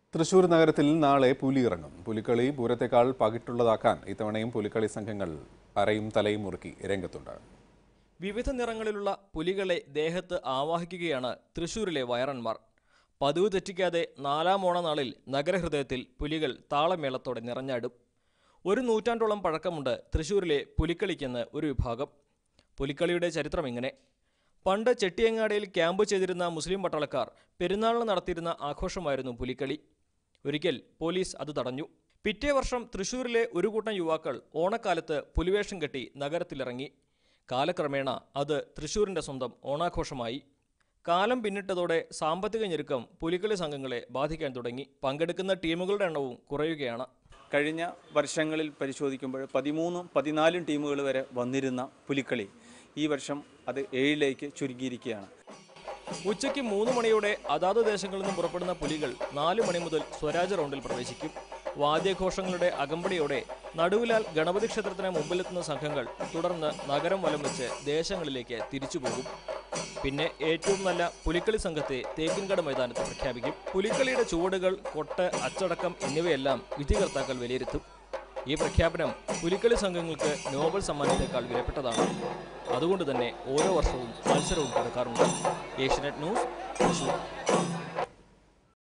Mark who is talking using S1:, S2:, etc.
S1: തൃശൂർ നഗരത്തിൽ നാളെ പുലി ഇറങ്ങും പുലിക്കളി പൂരത്തെക്കാൾ പകിട്ടുള്ളതാക്കാൻ ഇത്തവണയും പുലിക്കളി സംഘങ്ങൾ അരയും തലയും മുറുക്കി രംഗത്തുണ്ട്
S2: വിവിധ നിറങ്ങളിലുള്ള പുലികളെ ദേഹത്ത് ആവാഹിക്കുകയാണ് തൃശൂരിലെ വയറന്മാർ പതിവ് തെറ്റിക്കാതെ നാലാം ഓണനാളിൽ നഗരഹൃദയത്തിൽ പുലികൾ താളമേളത്തോടെ നിറഞ്ഞാടും ഒരു നൂറ്റാണ്ടോളം പഴക്കമുണ്ട് തൃശൂരിലെ പുലിക്കളിക്കെന്ന് ഒരു വിഭാഗം പുലിക്കളിയുടെ ചരിത്രം ഇങ്ങനെ പണ്ട് ചെട്ടിയങ്ങാടിയിൽ ക്യാമ്പ് ചെയ്തിരുന്ന മുസ്ലിം പട്ടാളക്കാർ പെരുന്നാളിന് നടത്തിയിരുന്ന ആഘോഷമായിരുന്നു പുലിക്കളി ഒരിക്കൽ പോലീസ് അത് തടഞ്ഞു പിറ്റേ വർഷം തൃശൂരിലെ ഒരു കൂട്ടം യുവാക്കൾ ഓണക്കാലത്ത് പുലിവേഷം കെട്ടി നഗരത്തിലിറങ്ങി കാലക്രമേണ അത് തൃശൂരിന്റെ സ്വന്തം ഓണാഘോഷമായി കാലം പിന്നിട്ടതോടെ സാമ്പത്തിക ഞെരുക്കം പുലിക്കളി സംഘങ്ങളെ ബാധിക്കാൻ തുടങ്ങി പങ്കെടുക്കുന്ന ടീമുകളുടെ എണ്ണവും കുറയുകയാണ്
S3: കഴിഞ്ഞ വർഷങ്ങളിൽ പരിശോധിക്കുമ്പോൾ പതിമൂന്നും പതിനാലും ടീമുകൾ വരെ വന്നിരുന്ന പുലിക്കളി ഈ വർഷം അത് ഏഴിലേക്ക് ചുരുങ്ങിയിരിക്കുകയാണ്
S2: ഉച്ചയ്ക്ക് മൂന്ന് മണിയോടെ അതാത് ദേശങ്ങളിൽ നിന്നും പുറപ്പെടുന്ന പുലികൾ നാല് മണി മുതൽ സ്വരാജ് റൗണ്ടിൽ പ്രവേശിക്കും വാദ്യഘോഷങ്ങളുടെ അകമ്പടിയോടെ നടുവിലാൽ ഗണപതി ക്ഷേത്രത്തിന് മുമ്പിലെത്തുന്ന സംഘങ്ങൾ തുടർന്ന് നഗരം വലം വെച്ച് ദേശങ്ങളിലേക്ക് തിരിച്ചുപോകും പിന്നെ ഏറ്റവും നല്ല പുലിക്കളി സംഘത്തെ തേക്കിൻകട മൈതാനത്ത് പ്രഖ്യാപിക്കും പുലിക്കളിയുടെ ചുവടുകൾ കൊട്ട് അച്ചടക്കം എന്നിവയെല്ലാം വിധികർത്താക്കൾ വിലയിരുത്തും ഈ പ്രഖ്യാപനം പുലിക്കളി സംഘങ്ങൾക്ക് നോബൽ സമ്മാനത്തേക്കാൾ വിലപ്പെട്ടതാണ് അതുകൊണ്ട് തന്നെ ഓരോ വർഷവും മത്സരവും നടക്കാറുണ്ട് ഏഷ്യനെറ്റ് ന്യൂസ് തൃശൂർ